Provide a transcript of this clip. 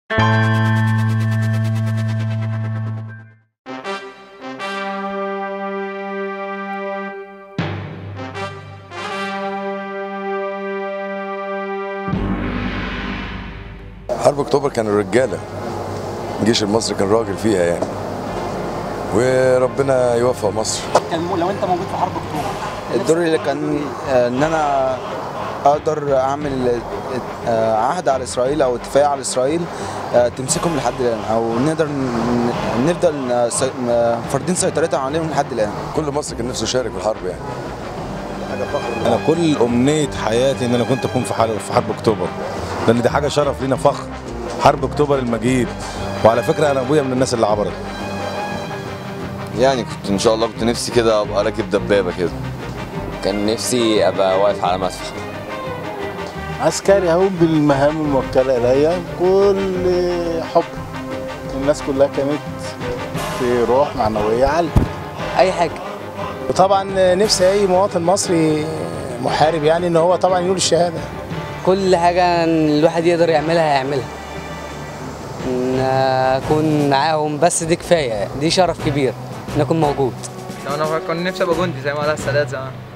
حرب اكتوبر كان الرجاله الجيش المصري كان راجل فيها يعني وربنا يوفق مصر كان م- لو انت موجود في حرب اكتوبر الدور اللي كان آه، ان انا اقدر اعمل آه، عهد على اسرائيل او اتفاق على اسرائيل آه، تمسكهم لحد الان او نقدر ن- نفضل آه، سي- آه، فارضين سيطرتها عليهم لحد الان كل مصر كان نفسه يشارك في الحرب يعني انا كل امنيه حياتي ان انا كنت اكون في حرب في حرب اكتوبر لان دي حاجه شرف لينا فخر حرب اكتوبر المجيد وعلى فكره انا ابويا من الناس اللي عبرت يعني كنت ان شاء الله كنت نفسي كده ابقى راكب دبابه كده كان نفسي ابقى واقف على مدفع عسكري اهو بالمهام الموكله الي كل حب الناس كلها كانت في روح معنويه عاليه اي حاجه وطبعا نفسي اي مواطن مصري محارب يعني ان هو طبعا يقول الشهاده كل حاجه الواحد يقدر يعملها هيعملها ان اكون معاهم بس دي كفايه دي شرف كبير ان اكون موجود انا كنت نفسي ابقى جندي زي ما قال السادات زمان